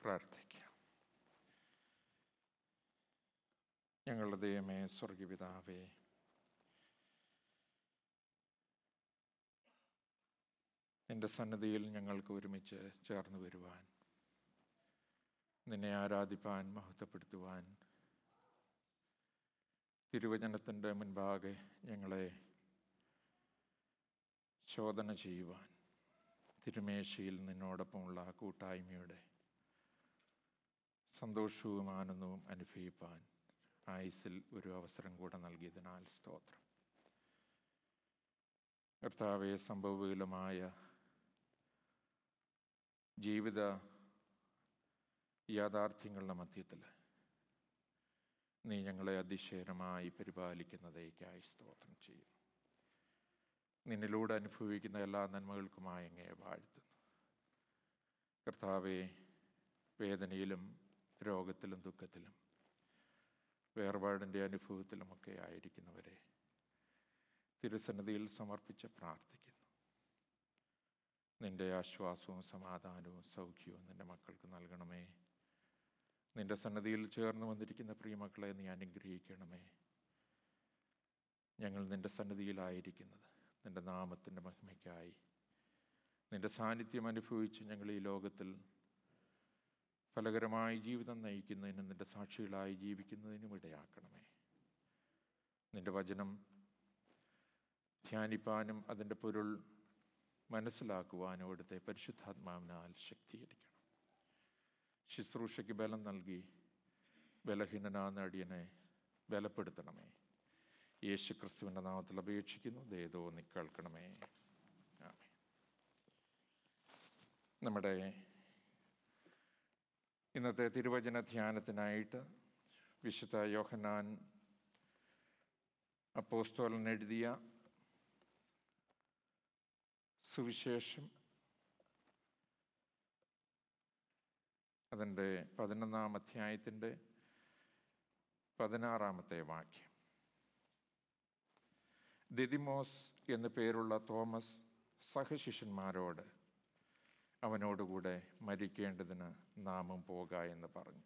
പ്രാർത്ഥിക്കാം ഞങ്ങളുടെ ദൈവമേ സ്വർഗപിതാവേ നിന്റെ സന്നദ്ധിയിൽ ഞങ്ങൾക്ക് ഒരുമിച്ച് ചേർന്ന് വരുവാൻ നിന്നെ ആരാധിപ്പാൻ മഹത്വപ്പെടുത്തുവാൻ തിരുവചനത്തിൻ്റെ മുൻപാകെ ഞങ്ങളെ ശോധന ചെയ്യുവാൻ തിരുമേശയിൽ നിന്നോടൊപ്പമുള്ള കൂട്ടായ്മയുടെ സന്തോഷവും ആനന്ദവും അനുഭവിപ്പാൻ ആയുസിൽ ഒരു അവസരം കൂടെ നൽകിയതിനാൽ സ്തോത്രം കർത്താവെ സംഭവവികലമായ ജീവിത യാഥാർത്ഥ്യങ്ങളുടെ മധ്യത്തിൽ നീ ഞങ്ങളെ അതിശയനമായി പരിപാലിക്കുന്നതേക്കായി സ്തോത്രം ചെയ്യുന്നു നിന്നിലൂടെ അനുഭവിക്കുന്ന എല്ലാ നന്മകൾക്കുമായി അങ്ങയെ വാഴ്ത്തുന്നു കർത്താവെ വേദനയിലും രോഗത്തിലും ദുഃഖത്തിലും വേർപാടിൻ്റെ അനുഭവത്തിലുമൊക്കെ ആയിരിക്കുന്നവരെ തിരുസന്നിധിയിൽ സമർപ്പിച്ച് പ്രാർത്ഥിക്കുന്നു നിന്റെ ആശ്വാസവും സമാധാനവും സൗഖ്യവും നിന്റെ മക്കൾക്ക് നൽകണമേ നിന്റെ സന്നദ്ധിയിൽ ചേർന്ന് വന്നിരിക്കുന്ന പ്രിയമക്കളെ നീ അനുഗ്രഹിക്കണമേ ഞങ്ങൾ നിന്റെ സന്നദ്ധിയിലായിരിക്കുന്നത് നിന്റെ നാമത്തിൻ്റെ മഹിമയ്ക്കായി നിന്റെ സാന്നിധ്യം അനുഭവിച്ച് ഞങ്ങൾ ഈ ലോകത്തിൽ ഫലകരമായി ജീവിതം നയിക്കുന്നതിനും നിന്റെ സാക്ഷികളായി ജീവിക്കുന്നതിനും ഇടയാക്കണമേ നിന്റെ വചനം ധ്യാനിപ്പാനും അതിൻ്റെ പൊരുൾ മനസ്സിലാക്കുവാനും അവിടുത്തെ പരിശുദ്ധാത്മാവിനാൽ ശക്തീകരിക്കണം ശുശ്രൂഷയ്ക്ക് ബലം നൽകി ബലഹീനനാ നടിയനെ ബലപ്പെടുത്തണമേ യേശു ക്രിസ്തുവിൻ്റെ നാമത്തിൽ അപേക്ഷിക്കുന്നു ദേതോ നീ കേൾക്കണമേ ആമേ നമ്മുടെ ഇന്നത്തെ തിരുവചന ധ്യാനത്തിനായിട്ട് വിശുദ്ധ യോഹന്നാൻ അപ്പോസ്തോലൻ എഴുതിയ സുവിശേഷം അതിൻ്റെ പതിനൊന്നാം അധ്യായത്തിൻ്റെ പതിനാറാമത്തെ വാക്യം ദിദിമോസ് എന്നു പേരുള്ള തോമസ് സഹശിഷ്യന്മാരോട് അവനോടുകൂടെ മരിക്കേണ്ടതിന് നാമും പോക എന്ന് പറഞ്ഞു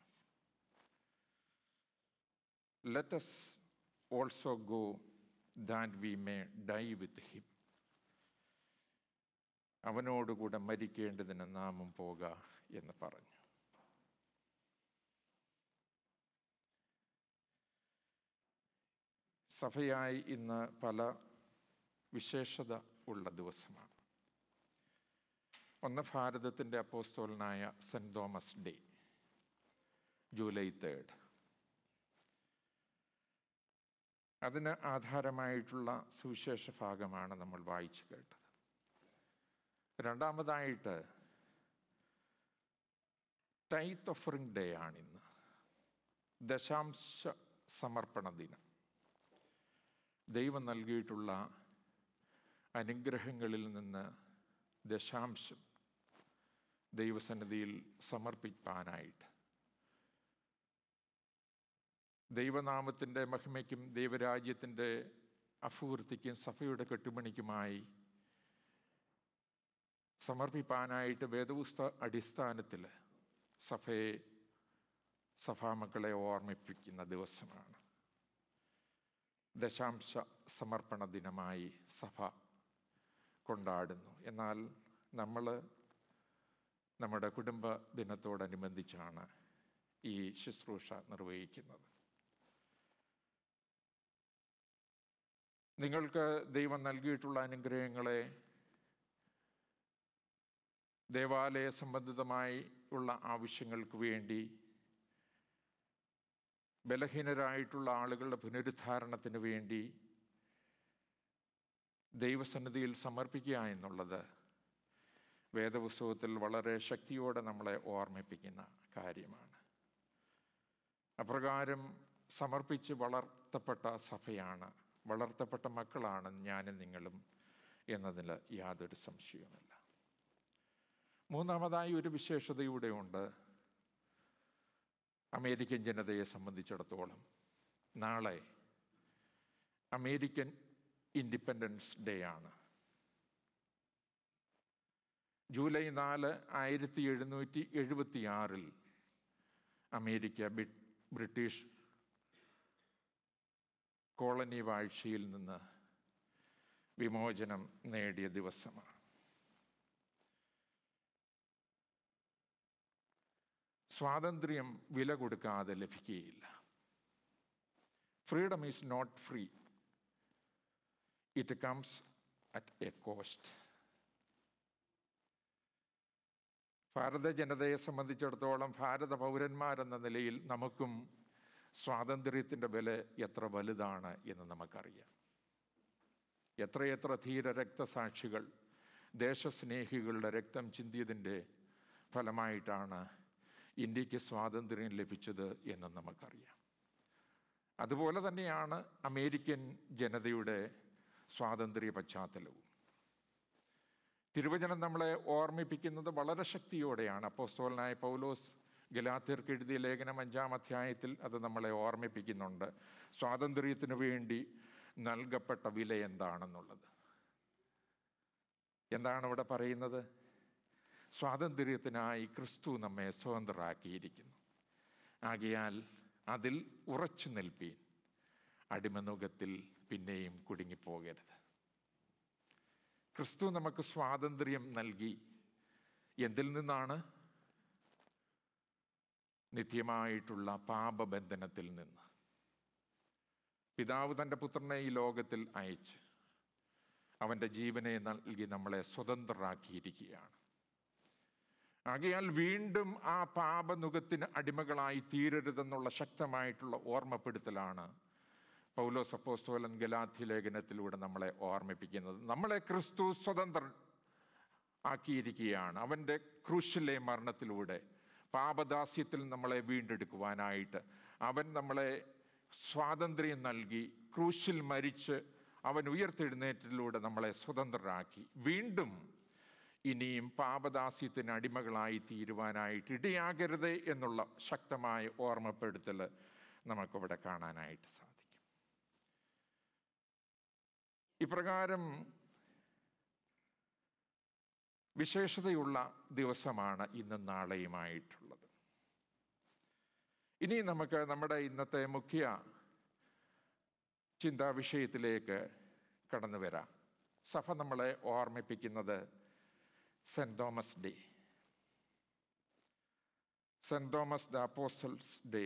let's also go that we may die with him അവനോടുകൂടെ മരിക്കേണ്ടതിന് നാമും പോക എന്ന് പറഞ്ഞു സഭയായി ഇന്ന് പല വിശേഷത ഉള്ള ദിവസമാണ് ഒന്ന് ഭാരതത്തിൻ്റെ അപ്പോസ്തോലനായ saint Thomas day July third അതിന് ആധാരമായിട്ടുള്ള സുവിശേഷ ഭാഗമാണ് നമ്മൾ വായിച്ചു കേട്ടത് രണ്ടാമതായിട്ട് ടൈത്ത് ഓഫറിംഗ് ഡേ ആണിന്ന് ദശാംശ സമർപ്പണ ദിനം ദൈവം നൽകിയിട്ടുള്ള അനുഗ്രഹങ്ങളിൽ നിന്ന് ദശാംശം ദൈവസന്നിധിയിൽ സമർപ്പിക്കാനായിട്ട് ദൈവനാമത്തിൻ്റെ മഹിമയ്ക്കും ദൈവരാജ്യത്തിൻ്റെ അഭൂർത്തിക്കും സഭയുടെ കെട്ടുപണിക്കുമായി സമർപ്പിപ്പാനായിട്ട് വേദപുസ്ത അടിസ്ഥാനത്തിൽ സഭയെ സഭാമക്കളെ ഓർമ്മിപ്പിക്കുന്ന ദിവസമാണ് ദശാംശ സമർപ്പണ ദിനമായി സഭ കൊണ്ടാടുന്നു എന്നാൽ നമ്മൾ നമ്മുടെ കുടുംബ ദിനത്തോടനുബന്ധിച്ചാണ് ഈ ശുശ്രൂഷ നിർവഹിക്കുന്നത് നിങ്ങൾക്ക് ദൈവം നൽകിയിട്ടുള്ള അനുഗ്രഹങ്ങളെ ദേവാലയ സംബന്ധിതമായി ഉള്ള ആവശ്യങ്ങൾക്ക് വേണ്ടി ബലഹീനരായിട്ടുള്ള ആളുകളുടെ പുനരുദ്ധാരണത്തിന് വേണ്ടി ദൈവസന്നിധിയിൽ സമർപ്പിക്കുക എന്നുള്ളത് വേദപുസ്തകത്തിൽ വളരെ ശക്തിയോടെ നമ്മളെ ഓർമ്മിപ്പിക്കുന്ന കാര്യമാണ് അപ്രകാരം സമർപ്പിച്ച് വളർത്തപ്പെട്ട സഭയാണ് വളർത്തപ്പെട്ട മക്കളാണ് ഞാനും നിങ്ങളും എന്നതിൽ യാതൊരു സംശയവുമില്ല മൂന്നാമതായി ഒരു വിശേഷതയൂടെ ഉണ്ട് അമേരിക്കൻ ജനതയെ സംബന്ധിച്ചിടത്തോളം നാളെ അമേരിക്കൻ ഇൻഡിപെൻഡൻസ് ഡേ ആണ് ജൂലൈ നാല് ആയിരത്തി എഴുന്നൂറ്റി എഴുപത്തി ആറിൽ അമേരിക്ക ബി- ബ്രിട്ടീഷ് കോളനി വാഴ്ചയിൽ നിന്ന് വിമോചനം നേടിയ ദിവസമാണ് സ്വാതന്ത്ര്യം വില കൊടുക്കാതെ ലഭിക്കുകയില്ല freedom is not free it comes at a cost ഭാരത ജനതയെ സംബന്ധിച്ചിടത്തോളം ഭാരത പൗരന്മാരെന്ന നിലയിൽ നമുക്കും സ്വാതന്ത്ര്യത്തിൻ്റെ വില എത്ര വലുതാണ് എന്ന് നമുക്കറിയാം എത്രയെത്ര ധീര രക്തസാക്ഷികൾ ദേശസ്നേഹികളുടെ രക്തം ചിന്തിയതിൻ്റെ ഫലമായിട്ടാണ് ഇന്ത്യക്ക് സ്വാതന്ത്ര്യം ലഭിച്ചത് എന്ന് നമുക്കറിയാം അതുപോലെ തന്നെയാണ് അമേരിക്കൻ ജനതയുടെ സ്വാതന്ത്ര്യ പശ്ചാത്തലവും തിരുവചനം നമ്മളെ ഓർമ്മിപ്പിക്കുന്നത് വളരെ ശക്തിയോടെയാണ് അപ്പോസ്തോലനായ പൗലോസ് ഗലാത്യർക്ക് എഴുതിയ ലേഖനം അഞ്ചാം അധ്യായത്തിൽ അത് നമ്മളെ ഓർമ്മിപ്പിക്കുന്നുണ്ട് സ്വാതന്ത്ര്യത്തിനു വേണ്ടി നൽകപ്പെട്ട വില എന്താണെന്നുള്ളത് എന്താണ് ഇവിടെ പറയുന്നത് സ്വാതന്ത്ര്യത്തിനായി ക്രിസ്തു നമ്മെ സ്വതന്ത്രരാക്കിയിരിക്കുന്നു ആകയാൽ അതിൽ ഉറച്ചു നിൽപ്പീൻ അടിമനുഖത്തിൽ പിന്നെയും കുടുങ്ങിപ്പോകരുത് ക്രിസ്തു നമുക്ക് സ്വാതന്ത്ര്യം നൽകി എന്തിൽ നിന്നാണ് നിത്യമായിട്ടുള്ള പാപബന്ധനത്തിൽ നിന്ന് പിതാവ് തൻ്റെ പുത്രനെ ഈ ലോകത്തിൽ അയച്ച് അവൻ്റെ ജീവനെ നൽകി നമ്മളെ സ്വതന്ത്രരാക്കിയിരിക്കുകയാണ് ആകയാൽ വീണ്ടും ആ പാപനുഖത്തിന് അടിമകളായി തീരരുതെന്നുള്ള ശക്തമായിട്ടുള്ള ഓർമ്മപ്പെടുത്തലാണ് പൗലോസ് അപ്പോസ്തോലൻ ഗലാഥി ലേഖനത്തിലൂടെ നമ്മളെ ഓർമ്മിപ്പിക്കുന്നത് നമ്മളെ ക്രിസ്തു സ്വതന്ത്ര ആക്കിയിരിക്കുകയാണ് അവൻ്റെ ക്രൂശിലെ മരണത്തിലൂടെ പാപദാസ്യത്തിൽ നമ്മളെ വീണ്ടെടുക്കുവാനായിട്ട് അവൻ നമ്മളെ സ്വാതന്ത്ര്യം നൽകി ക്രൂശിൽ മരിച്ച് അവൻ ഉയർത്തെഴുന്നേറ്റിലൂടെ നമ്മളെ സ്വതന്ത്രരാക്കി വീണ്ടും ഇനിയും പാപദാസ്യത്തിന് അടിമകളായി തീരുവാനായിട്ട് ഇടയാകരുത് എന്നുള്ള ശക്തമായ ഓർമ്മപ്പെടുത്തൽ നമുക്കിവിടെ കാണാനായിട്ട് സാധിക്കും ഇപ്രകാരം വിശേഷതയുള്ള ദിവസമാണ് ഇന്നും നാളെയുമായിട്ടുള്ളത് ഇനി നമുക്ക് നമ്മുടെ ഇന്നത്തെ മുഖ്യ ചിന്താ വിഷയത്തിലേക്ക് കടന്നു വരാം സഭ നമ്മളെ ഓർമ്മിപ്പിക്കുന്നത് saint Thomas day saint Thomas the apostle's day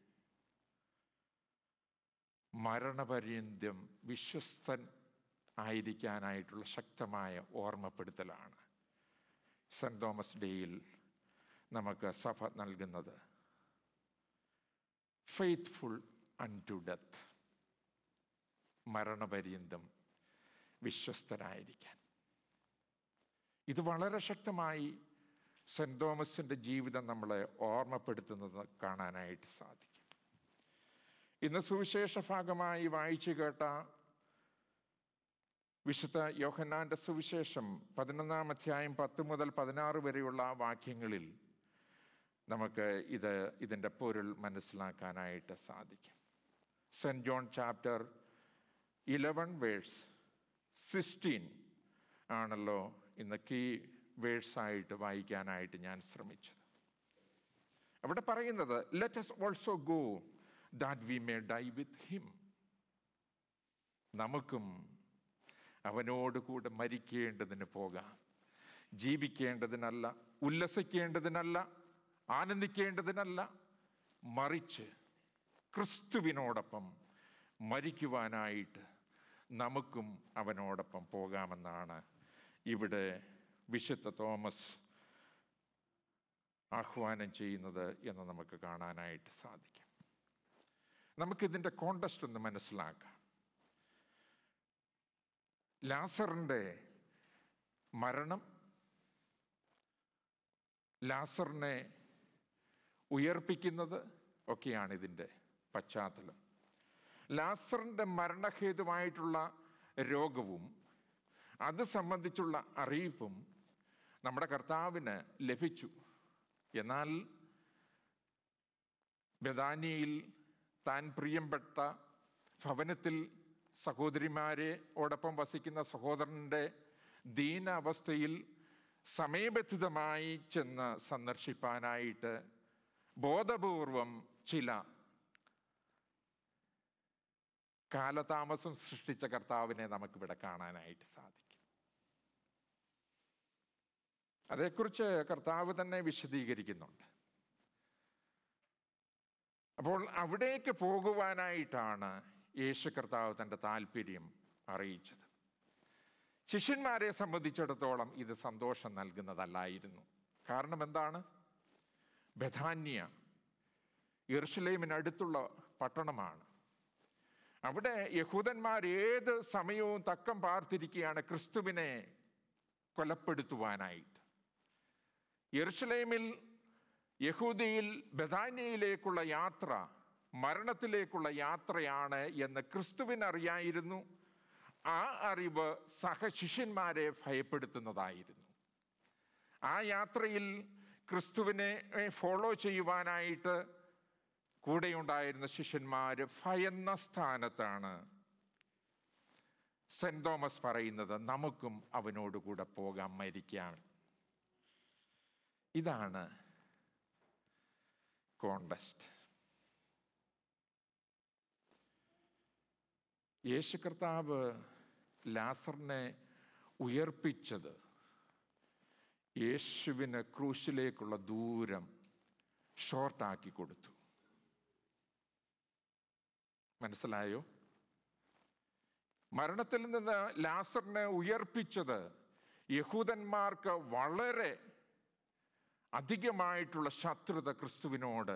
മരണപര്യന്തം വിശ്വസ്തൻ ആയിരിക്കാനായിട്ടുള്ള ശക്തമായ ഓർമ്മപ്പെടുത്തലാണ് സെൻറ് തോമസ് ഡേയിൽ നമുക്ക് സഭ നൽകുന്നത് ഫെയ്ത്ത്ഫുൾ അൺ ടു ഡെത്ത് മരണപര്യന്തം വിശ്വസ്തരായിരിക്കാൻ ഇത് വളരെ ശക്തമായി സെൻറ് തോമസിൻ്റെ ജീവിതം നമ്മളെ ഓർമ്മപ്പെടുത്തുന്നത് കാണാനായിട്ട് സാധിക്കും ഇന്ന് സുവിശേഷ ഭാഗമായി വായിച്ചു കേട്ട വിശുദ്ധ യോഹന്നാന്റെ സുവിശേഷം പതിനൊന്നാം അധ്യായം പത്ത് മുതൽ പതിനാറ് വരെയുള്ള വാക്യങ്ങളിൽ നമുക്ക് ഇത് ഇതിൻ്റെ പൊരുൾ മനസ്സിലാക്കാനായിട്ട് സാധിക്കും saint John chapter eleven verse sixteen ആണല്ലോ ഇന്ന് കീ വേഴ്സായിട്ട് വായിക്കാനായിട്ട് ഞാൻ ശ്രമിച്ചത് അവിടെ പറയുന്നത് let's also go that we may die with him നമുക്കും അവനോട് കൂടെ മരിക്കേണ്ടതിന് പോകാം ജീവിക്കേണ്ടതിനല്ല ഉല്ലസിക്കേണ്ടതിനല്ല ആനന്ദിക്കേണ്ടതിനല്ല മറിച്ച് ക്രിസ്തുവിനോടൊപ്പം മരിക്കുവാനായിട്ട് നമുക്കും അവനോടൊപ്പം പോകാമെന്നാണ് ഇവിടെ വിശുദ്ധ തോമസ് ആഹ്വാനം ചെയ്യുന്നത് എന്ന് നമുക്ക് കാണാനായിട്ട് സാധിക്കും നമുക്കിതിൻ്റെ കോണ്ടസ്റ്റ് ഒന്ന് മനസ്സിലാക്കാം ലാസറിൻ്റെ മരണം ലാസറിനെ ഉയർപ്പിക്കുന്നത് ഒക്കെയാണ് ഇതിൻ്റെ പശ്ചാത്തലം ലാസറിൻ്റെ മരണഹേതുവായിട്ടുള്ള രോഗവും അത് സംബന്ധിച്ചുള്ള അറിയിപ്പും നമ്മുടെ കർത്താവിന് ലഭിച്ചു എന്നാൽ ബദാനിയിൽ താൻ പ്രിയപ്പെട്ട ഭവനത്തിൽ സഹോദരിമാരെ ഓടൊപ്പം വസിക്കുന്ന സഹോദരൻ്റെ ദീന അവസ്ഥയിൽ സമയബന്ധിതമായി ചെന്ന് സന്ദർശിപ്പാനായിട്ട് ബോധപൂർവം ചില കാലതാമസം സൃഷ്ടിച്ച കർത്താവിനെ നമുക്കിവിടെ കാണാനായിട്ട് സാധിക്കും അതേക്കുറിച്ച് കർത്താവ് തന്നെ വിശദീകരിക്കുന്നുണ്ട് അപ്പോൾ അവിടേക്ക് പോകുവാനായിട്ടാണ് യേശു കർത്താവ് തൻ്റെ താല്പര്യം അറിയിച്ചത് ശിഷ്യന്മാരെ സംബന്ധിച്ചിടത്തോളം ഇത് സന്തോഷം നൽകുന്നതല്ലായിരുന്നു കാരണം എന്താണ് ബഥാന്യ യെറുഷലേമിനടുത്തുള്ള പട്ടണമാണ് അവിടെ യഹൂദന്മാർ ഏത് സമയവും തക്കം പാർത്തിരിക്കുകയാണ് ക്രിസ്തുവിനെ കൊലപ്പെടുത്തുവാനായിട്ട് യെറുഷലേമിൽ യഹൂദിയിൽ ബഥാന്യയിലേക്കുള്ള യാത്ര മരണത്തിലേക്കുള്ള യാത്രയാണ് എന്ന് ക്രിസ്തുവിനറിയായിരുന്നു ആ അറിവ് സഹശിഷ്യന്മാരെ ഭയപ്പെടുത്തുന്നതായിരുന്നു ആ യാത്രയിൽ ക്രിസ്തുവിനെ ഫോളോ ചെയ്യുവാനായിട്ട് കൂടെയുണ്ടായിരുന്ന ശിഷ്യന്മാർ ഭയന്ന സ്ഥാനത്താണ് സെന്റ് തോമസ് പറയുന്നത് നമുക്കും അവനോട് കൂടെ പോകാം മരിക്കാം ഇതാണ് കോണ്ടസ്റ്റ് യേശു കർത്താവ് ലാസറിനെ ഉയർപ്പിച്ചത് യേശുവിന് ക്രൂശിലേക്കുള്ള ദൂരം ഷോർട്ടാക്കി കൊടുത്തു മനസ്സിലായോ മരണത്തിൽ നിന്ന് ലാസറിനെ ഉയർപ്പിച്ചത് യഹൂദന്മാർക്ക് വളരെ അധികമായിട്ടുള്ള ശത്രുത ക്രിസ്തുവിനോട്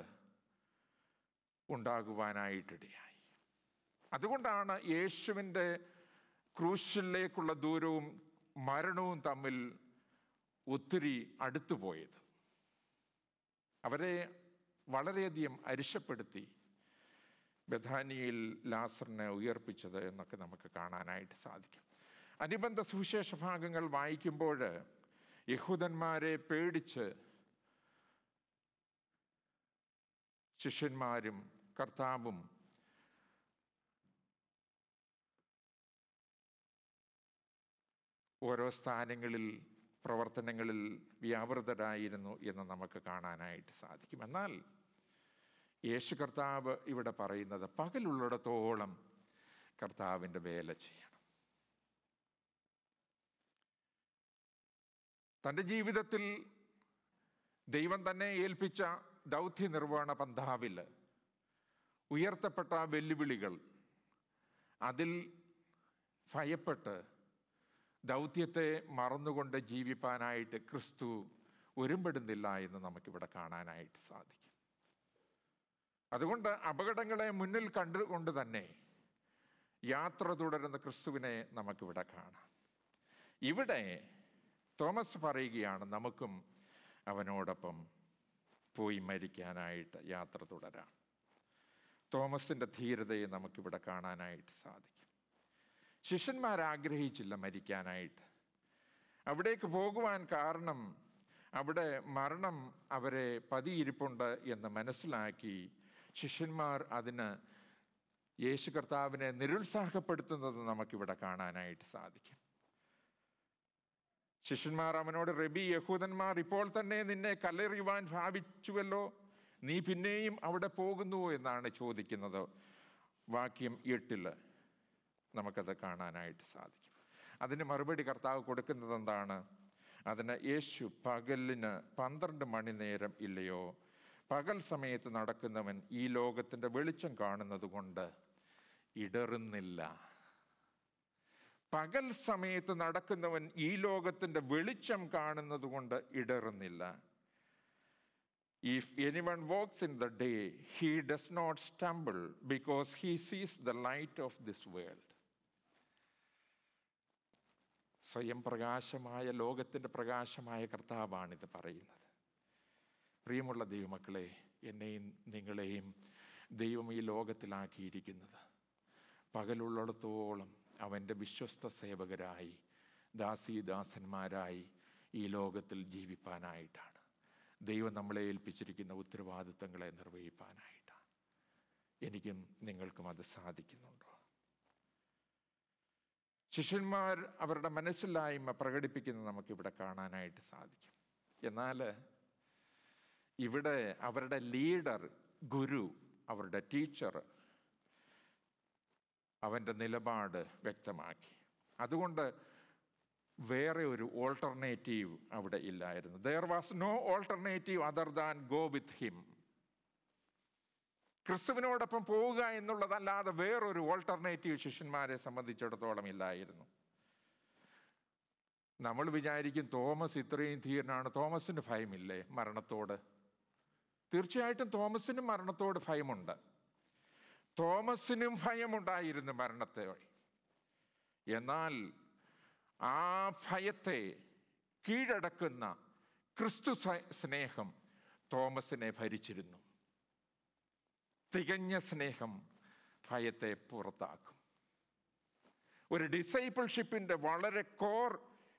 ഉണ്ടാകുവാനായിട്ടിടയായി അതുകൊണ്ടാണ് യേശുവിൻ്റെ ക്രൂശിലേക്കുള്ള ദൂരവും മരണവും തമ്മിൽ ഒത്തിരി അടുത്തുപോയത് അവരെ വളരെയധികം അരിശപ്പെടുത്തി ബഥാനിയിൽ ലാസറിനെ ഉയർപ്പിച്ചത് എന്നൊക്കെ നമുക്ക് കാണാനായിട്ട് സാധിക്കും അനുബന്ധ സുവിശേഷ ഭാഗങ്ങൾ വായിക്കുമ്പോൾ യഹൂദന്മാരെ പേടിച്ച് ശിഷ്യന്മാരും കർത്താവും ഓരോ സ്ഥാനങ്ങളിൽ പ്രവർത്തനങ്ങളിൽ വ്യാപൃതരായിരുന്നു എന്ന് നമുക്ക് കാണാനായിട്ട് സാധിക്കും എന്നാൽ യേശു കർത്താവ് ഇവിടെ പറയുന്നത് പകലുള്ളിടത്തോളം കർത്താവിൻ്റെ വേല ചെയ്യണം തൻ്റെ ജീവിതത്തിൽ ദൈവം തന്നെ ഏൽപ്പിച്ച ദൗത്യ നിർവഹണ പന്ഥാവിൽ ഉയർത്തപ്പെട്ട വെല്ലുവിളികൾ അതിൽ ഭയപ്പെട്ട് ദൗത്യത്തെ മറന്നുകൊണ്ട് ജീവിപ്പാനായിട്ട് ക്രിസ്തു ഒരുമ്പെടുന്നില്ല എന്ന് നമുക്കിവിടെ കാണാനായിട്ട് സാധിക്കും അതുകൊണ്ട് അപകടങ്ങളെ മുന്നിൽ കണ്ടുകൊണ്ട് തന്നെ യാത്ര തുടരുന്ന ക്രിസ്തുവിനെ നമുക്കിവിടെ കാണാം ഇവിടെ തോമസ് പറയുകയാണ് നമുക്കും അവനോടൊപ്പം പോയി മരിക്കാനായിട്ട് യാത്ര തുടരാം തോമസിൻ്റെ ധീരതയെ നമുക്കിവിടെ കാണാനായിട്ട് സാധിക്കും ശിഷ്യന്മാർ ആഗ്രഹിച്ചില്ല മരിക്കാനായിട്ട് അവിടേക്ക് പോകുവാൻ കാരണം അവിടെ മരണം അവരെ പതിയിരിപ്പുണ്ട് എന്ന് മനസ്സിലാക്കി ശിഷ്യന്മാർ അതിന് യേശു കർത്താവിനെ നിരുത്സാഹപ്പെടുത്തുന്നത് നമുക്കിവിടെ കാണാനായിട്ട് സാധിക്കും ശിഷ്യന്മാർ അവനോട് റബി യഹൂദന്മാർ ഇപ്പോൾ തന്നെ നിന്നെ കല്ലെറിയുവാൻ ഭാവിച്ചുവല്ലോ നീ പിന്നെയും അവിടെ പോകുന്നുവോ എന്നാണ് ചോദിക്കുന്നത് വാക്യം എട്ടില് നമുക്കത് കാണാനായിട്ട് സാധിക്കും അതിന് മറുപടി കർത്താവ് കൊടുക്കുന്നത് എന്താണ് അതിന് യേശു പകലിന് പന്ത്രണ്ട് മണി നേരം ഇല്ലയോ പകൽ സമയത്ത് നടക്കുന്നവൻ ഈ ലോകത്തിൻ്റെ വെളിച്ചം കാണുന്നത് കൊണ്ട് ഇടറുന്നില്ല പകൽ സമയത്ത് നടക്കുന്നവൻ ഈ ലോകത്തിൻ്റെ വെളിച്ചം കാണുന്നത് കൊണ്ട് ഇടറുന്നില്ല if anyone walks in the day, he does not stumble because he sees the light of this world. സ്വയം പ്രകാശമായ ലോകത്തിൻ്റെ പ്രകാശമായ കർത്താവാണിത് പറയുന്നത് പ്രിയമുള്ള ദൈവമക്കളെ എന്നെയും നിങ്ങളെയും ദൈവം ഈ ലോകത്തിലാക്കിയിരിക്കുന്നത് പകലുള്ളിടത്തോളം അവൻ്റെ വിശ്വസ്ത സേവകരായി ദാസീദാസന്മാരായി ഈ ലോകത്തിൽ ജീവിപ്പാനായിട്ടാണ് ദൈവം നമ്മളെ ഏൽപ്പിച്ചിരിക്കുന്ന ഉത്തരവാദിത്തങ്ങളെ നിർവഹിപ്പാനായിട്ടാണ് എനിക്കും നിങ്ങൾക്കും അത് സാധിക്കുന്നുണ്ടോ ശിഷ്യന്മാർ അവരുടെ മനസ്സിലായ്മ പ്രകടിപ്പിക്കുന്നത് നമുക്കിവിടെ കാണാനായിട്ട് സാധിക്കും എന്നാൽ ഇവിടെ അവരുടെ ലീഡർ ഗുരു അവരുടെ ടീച്ചർ അവൻ്റെ നിലപാട് വ്യക്തമാക്കി അതുകൊണ്ട് വേറെ ഒരു ഓൾട്ടർനേറ്റീവ് അവിടെ ഇല്ലായിരുന്നു there was no alternative other than go with him ക്രിസ്തുവിനോടൊപ്പം പോവുക എന്നുള്ളതല്ലാതെ വേറൊരു ഓൾട്ടർനേറ്റീവ് ശിഷ്യന്മാരെ സംബന്ധിച്ചിടത്തോളം ഇല്ലായിരുന്നു നമ്മൾ വിചാരിക്കും തോമസ് ഇത്രയും ധീരനാണ് തോമസിന് ഭയമില്ലേ മരണത്തോട് തീർച്ചയായിട്ടും തോമസിനും മരണത്തോട് ഭയമുണ്ട് തോമസിനും ഭയമുണ്ടായിരുന്നു മരണത്തെ എന്നാൽ ആ ഭയത്തെ കീഴടക്കുന്ന ക്രിസ്തു സ്നേഹം തോമസിനെ ഭരിച്ചിരുന്നു തികഞ്ഞ സ്നേഹം ഭയത്തെ പുറത്താക്കും ഒരു ഡിസൈപ്പിൾഷിപ്പിന്റെ വളരെ കോർ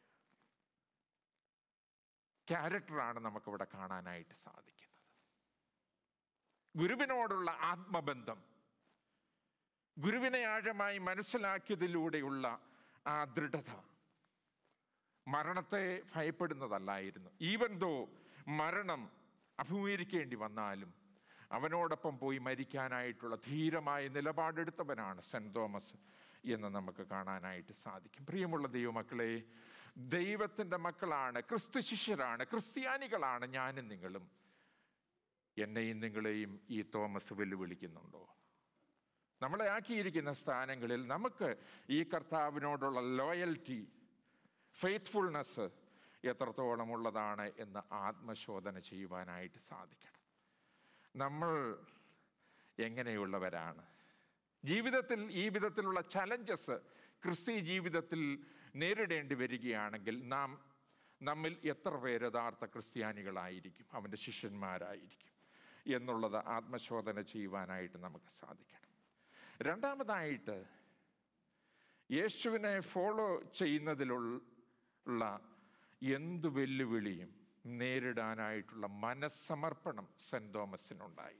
ക്യാരക്ടറാണ് നമുക്കിവിടെ കാണാനായിട്ട് സാധിക്കുന്നത് ഗുരുവിനോടുള്ള ആത്മബന്ധം ഗുരുവിനെ ആഴമായി മനസ്സിലാക്കിയതിലൂടെയുള്ള ആ ദൃഢത മരണത്തെ ഭയപ്പെടുന്നതല്ലായിരുന്നു ഈവൻ ദോ മരണം അഭിമുഖീകരിക്കേണ്ടി വന്നാലും അവനോടൊപ്പം പോയി മരിക്കാനായിട്ടുള്ള ധീരമായ നിലപാടെടുത്തവനാണ് സെൻറ് തോമസ് എന്ന് നമുക്ക് കാണാനായിട്ട് സാധിക്കും പ്രിയമുള്ള ദൈവമക്കളെ ദൈവത്തിൻ്റെ മക്കളാണ് ക്രിസ്തു ശിഷ്യരാണ് ക്രിസ്ത്യാനികളാണ് ഞാനും നിങ്ങളും എന്നെയും നിങ്ങളെയും ഈ തോമസ് വെല്ലുവിളിക്കുന്നുണ്ടോ നമ്മളെ ആക്കിയിരിക്കുന്ന സ്ഥാനങ്ങളിൽ നമുക്ക് ഈ കർത്താവിനോടുള്ള ലോയൽറ്റി ഫെയ്ത്ത്ഫുൾനെസ് എത്രത്തോളം ഉള്ളതാണ് എന്ന് ആത്മശോധന ചെയ്യുവാനായിട്ട് സാധിക്കണം നമ്മൾ എങ്ങനെയുള്ളവരാണ് ജീവിതത്തിൽ ഈ വിധത്തിലുള്ള ചലഞ്ചസ് ക്രിസ്തീയ ജീവിതത്തിൽ നേരിടേണ്ടി വരികയാണെങ്കിൽ നാം നമ്മിൽ എത്ര പേര് യഥാർത്ഥ ക്രിസ്ത്യാനികളായിരിക്കും അവൻ്റെ ശിഷ്യന്മാരായിരിക്കും എന്നുള്ളത് ആത്മശോധന ചെയ്യുവാനായിട്ട് നമുക്ക് സാധിക്കണം രണ്ടാമതായിട്ട് യേശുവിനെ ഫോളോ ചെയ്യുന്നതിലുള്ള എന്തു വെല്ലുവിളിയും നേരിടാനായിട്ടുള്ള മനസ്സമർപ്പണം സെന്റ് തോമസിനുണ്ടായിരുന്നു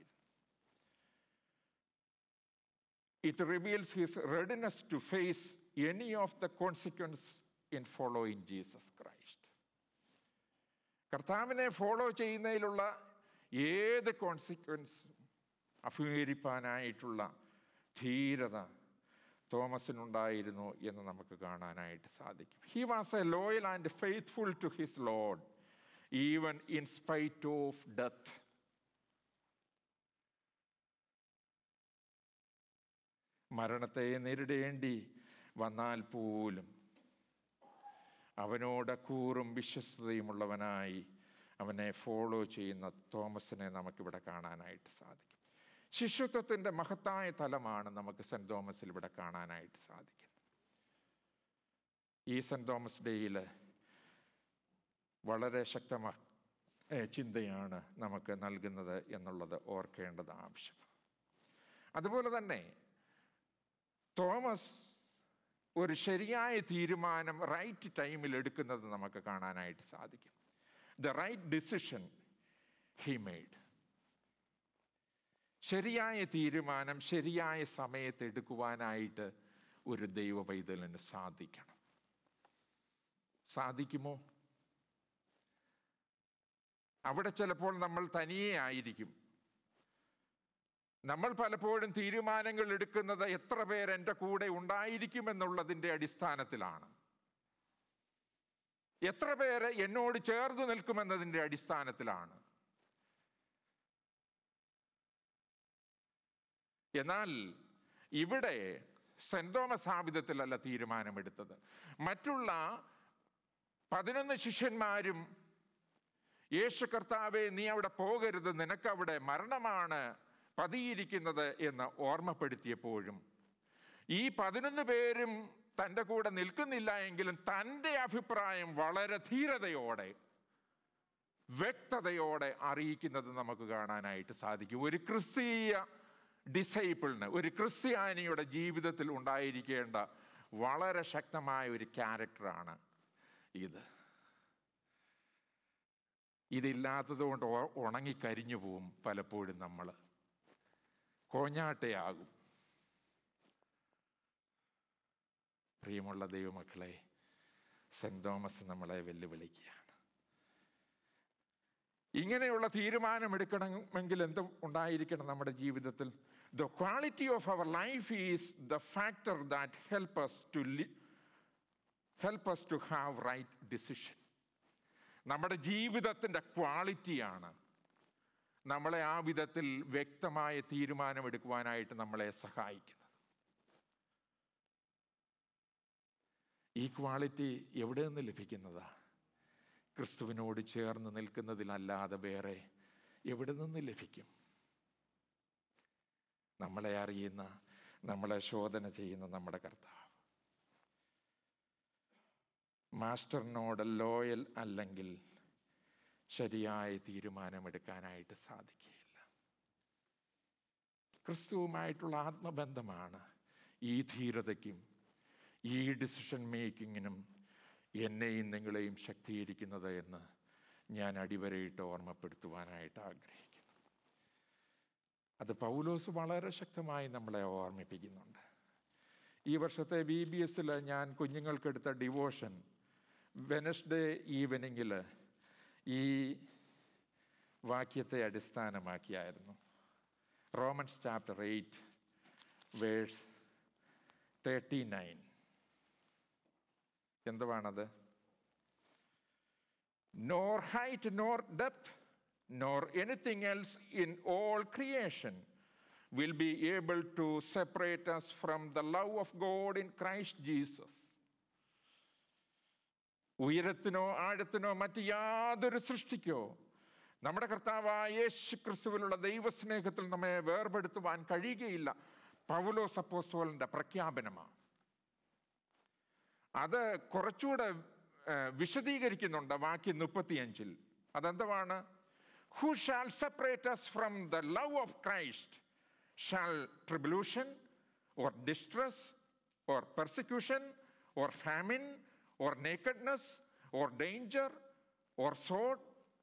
it reveals his readiness to face any of the consequence in following Jesus Christ കർത്താവിനെ ഫോളോ ചെയ്യുന്നതിലുള്ള ഏത് കോൺസിക്വൻസ് അഭിമുഖീകരിപ്പാനായിട്ടുള്ള ധീരത തോമസിനുണ്ടായിരുന്നു എന്ന് നമുക്ക് കാണാനായിട്ട് സാധിക്കും he was a loyal and faithful to his lord even in spite of death മരണത്തെ നേരിടേണ്ടി വന്നാൽ പോലും അവനോട് കൂറും വിശ്വസ്തതയുമുള്ളവനായി അവനെ ഫോളോ ചെയ്യുന്ന തോമസിനെ നമുക്കിവിടെ കാണാനായിട്ട് സാധിക്കും ശിഷ്യത്വത്തിൻ്റെ മഹത്തായ തലമാണ് നമുക്ക് സെൻറ് തോമസിൽ ഇവിടെ കാണാനായിട്ട് സാധിക്കുന്നത് ഈ സെൻറ് തോമസ് ഡേയിൽ വളരെ ശക്തമായ ചിന്തയാണ് നമുക്ക് നൽകുന്നത് എന്നുള്ളത് ഓർക്കേണ്ടത് ആവശ്യമാണ് അതുപോലെ തന്നെ തോമസ് ഒരു ശരിയായ തീരുമാനം റൈറ്റ് ടൈമിൽ എടുക്കുന്നത് നമുക്ക് കാണാനായിട്ട് സാധിക്കും the right decision he made ശരിയായ തീരുമാനം ശരിയായ സമയത്ത് എടുക്കുവാനായിട്ട് ഒരു ദൈവ പൈതലിന് സാധിക്കണം സാധിക്കുമോ അവിടെ ചിലപ്പോൾ നമ്മൾ തനിയെ ആയിരിക്കും നമ്മൾ പലപ്പോഴും തീരുമാനങ്ങൾ എടുക്കുന്നത് എത്ര പേർ എൻ്റെ കൂടെ ഉണ്ടായിരിക്കുമെന്നുള്ളതിൻ്റെ അടിസ്ഥാനത്തിലാണ് എത്ര പേര് എന്നോട് ചേർന്ന് നിൽക്കുമെന്നതിൻ്റെ അടിസ്ഥാനത്തിലാണ് എന്നാൽ ഇവിടെ സെന്റ് തോമസ് ആവിധത്തിലല്ല തീരുമാനമെടുത്തത് മറ്റുള്ള പതിനൊന്ന് ശിഷ്യന്മാരും യേശു കർത്താവെ നീ അവിടെ പോകരുത് നിനക്കവിടെ മരണമാണ് പതിയിരിക്കുന്നത് എന്ന് ഓർമ്മപ്പെടുത്തിയപ്പോഴും ഈ പതിനൊന്ന് പേരും തൻ്റെ കൂടെ നിൽക്കുന്നില്ല എങ്കിലും തൻ്റെ അഭിപ്രായം വളരെ ധീരതയോടെ വ്യക്തതയോടെ അറിയിക്കുന്നത് നമുക്ക് കാണാനായിട്ട് സാധിക്കും ഒരു ക്രിസ്തീയ ഡിസൈപ്പിളിന് ഒരു ക്രിസ്ത്യാനിയുടെ ജീവിതത്തിൽ ഉണ്ടായിരിക്കേണ്ട വളരെ ശക്തമായ ഒരു ക്യാരക്ടറാണ് ഇത് ഇതില്ലാത്തത് കൊണ്ട് ഉണങ്ങിക്കരിഞ്ഞു പോവും പലപ്പോഴും നമ്മൾ കോഞ്ഞാട്ടയാകും പ്രിയമുള്ള ദൈവമക്കളെ സെൻറ് തോമസ് നമ്മളെ വെല്ലുവിളിക്കുകയാണ് ഇങ്ങനെയുള്ള തീരുമാനമെടുക്കണമെങ്കിൽ എന്ത് ഉണ്ടായിരിക്കണം നമ്മുടെ ജീവിതത്തിൽ the quality of our life is the factor that help us to help us to have right decision നമ്മുടെ ജീവിതത്തിൻ്റെ ക്വാളിറ്റിയാണ് നമ്മളെ ആ വിധത്തിൽ വ്യക്തമായ തീരുമാനമെടുക്കുവാനായിട്ട് നമ്മളെ സഹായിക്കുന്നത് ഈ ക്വാളിറ്റി എവിടെ നിന്ന് ലഭിക്കുന്നതാ ക്രിസ്തുവിനോട് ചേർന്ന് നിൽക്കുന്നതിലല്ലാതെ വേറെ എവിടെ നിന്ന് ലഭിക്കും നമ്മളെ അറിയുന്ന നമ്മളെ ശോധന ചെയ്യുന്ന നമ്മുടെ കർത്താവ് മാസ്റ്ററിനോട് ലോയൽ അല്ലെങ്കിൽ ശരിയായ തീരുമാനമെടുക്കാനായിട്ട് സാധിക്കുകയില്ല ക്രിസ്തുവുമായിട്ടുള്ള ആത്മബന്ധമാണ് ഈ ധീരതയ്ക്കും ഈ ഡിസിഷൻ മേക്കിങ്ങിനും എന്നെയും നിങ്ങളെയും ശക്തീകരിക്കുന്നത് എന്ന് ഞാൻ അടിവരയിട്ട് ഓർമ്മപ്പെടുത്തുവാനായിട്ട് ആഗ്രഹിക്കുന്നു അത് പൗലോസ് വളരെ ശക്തമായി നമ്മളെ ഓർമ്മിപ്പിക്കുന്നുണ്ട് ഈ വർഷത്തെ വി ബി എസിൽ ഞാൻ കുഞ്ഞുങ്ങൾക്കെടുത്ത ഡിവോഷൻ വെനസ്ഡേ ഈവനിങ്ങിൽ ഈ വാക്യത്തെ അടിസ്ഥാനമാക്കിയായിരുന്നു Romans chapter eight verse thirty nine എന്തുവാണത് nor height nor depth nor anything else in all creation will be able to separate us from the love of God in Christ Jesus ഉയരത്തിനോ ആഴത്തിനോ മറ്റ് യാതൊരു സൃഷ്ടിക്കോ നമ്മുടെ കർത്താവായ യേശു ക്രിസ്തുവിലുള്ള ദൈവസ്നേഹത്തിൽ നമ്മെ വേർപെടുത്തുവാൻ കഴിയുകയില്ല പൗലോസ് അപ്പോസ്തോലന്റെ പ്രഖ്യാപനമാണ് അത് കുറച്ചുകൂടെ ഏഹ്, വിശദീകരിക്കുന്നുണ്ട് വാക്യം മുപ്പത്തിയഞ്ചിൽ അതെന്തുവാണ് who shall separate us from the love of Christ shall tribulation or distress or persecution or famine or nakedness or danger or sword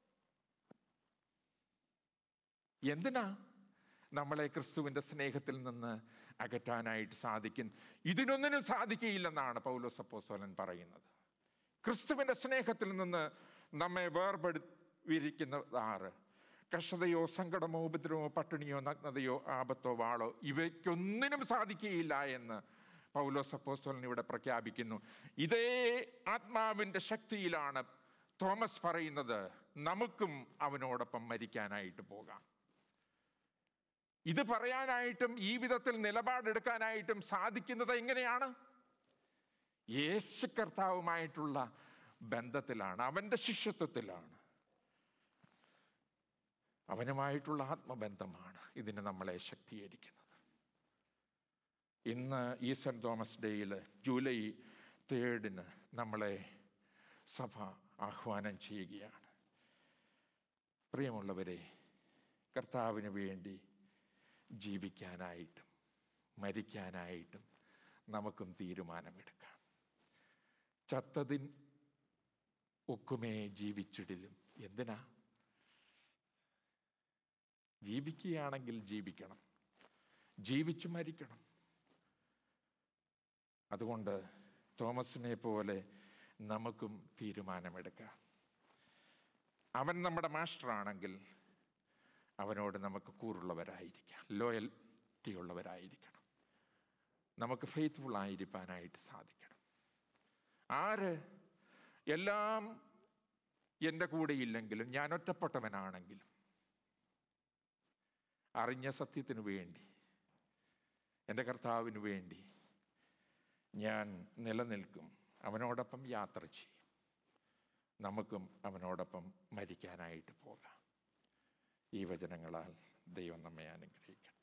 എന്തിനാ നമ്മളെ ക്രിസ്തുവിൻ്റെ സ്നേഹത്തിൽ നിന്ന് അകറ്റാനായിട്ട് സാധിക്കും ഇതിനൊന്നിനും സാധിക്കുകയില്ലെന്നാണ് പൗലോസ് അപ്പോസ്തലൻ പറയുന്നത് ക്രിസ്തുവിൻ്റെ സ്നേഹത്തിൽ നിന്ന് നമ്മെ വേർപെടുത്തിയിരിക്കുന്നത് ആറ് കഷ്ടതയോ സങ്കടമോ ഉപദ്രവമോ പട്ടിണിയോ നഗ്നതയോ ആപത്തോ വാളോ ഇവയ്ക്കൊന്നിനും സാധിക്കുകയില്ല എന്ന് പൗലോസ് അപ്പോസ്തലൻ ഇവിടെ പ്രഖ്യാപിക്കുന്നു ഇതേ ആത്മാവിൻ്റെ ശക്തിയിലാണ് തോമസ് പറയുന്നത് നമുക്കും അവനോടൊപ്പം മരിക്കാനായിട്ട് പോകാം ഇത് പറയാനായിട്ടും ഈ വിധത്തിൽ നിലപാടെടുക്കാനായിട്ടും സാധിക്കുന്നത് എങ്ങനെയാണ് യേശു കർത്താവുമായിട്ടുള്ള ബന്ധത്തിലാണ് അവൻ്റെ ശിഷ്യത്വത്തിലാണ് അവനുമായിട്ടുള്ള ആത്മബന്ധമാണ് ഇതിന് നമ്മളെ ശക്തീകരിക്കുന്നത് ഇന്ന് ഈ സെൻറ് തോമസ് ഡേയിൽ ജൂലൈ തേർഡിന് നമ്മളെ സഭ ആഹ്വാനം ചെയ്യുകയാണ് പ്രിയമുള്ളവരെ കർത്താവിന് വേണ്ടി ജീവിക്കാനായിട്ടും മരിക്കാനായിട്ടും നമുക്കും തീരുമാനമെടുക്കാം ചത്തതിൻ ഒക്കുമേ ജീവിച്ചിടിലും എന്തിനാ ജീവിക്കുകയാണെങ്കിൽ ജീവിക്കണം ജീവിച്ചു മരിക്കണം അതുകൊണ്ട് തോമസിനെ പോലെ നമുക്കും തീരുമാനമെടുക്കാം അവൻ നമ്മുടെ മാസ്റ്ററാണെങ്കിൽ അവനോട് നമുക്ക് കൂറുള്ളവരായിരിക്കാം ലോയൽറ്റി ഉള്ളവരായിരിക്കണം നമുക്ക് ഫെയ്ത്ത്ഫുൾ ആയിരിക്കാനായിട്ട് സാധിക്കണം ആര് എല്ലാം എൻ്റെ കൂടെ ഇല്ലെങ്കിലും ഞാൻ ഒറ്റപ്പെട്ടവനാണെങ്കിലും അറിഞ്ഞ സത്യത്തിനു വേണ്ടി എൻ്റെ കർത്താവിന് വേണ്ടി ഞാൻ നിലനിൽക്കും അവനോടൊപ്പം യാത്ര ചെയ്യും നമുക്കും അവനോടൊപ്പം മരിക്കാനായിട്ട് പോകാം ഈ വചനങ്ങളാൽ ദൈവം നമ്മെ അനുഗ്രഹിക്കണം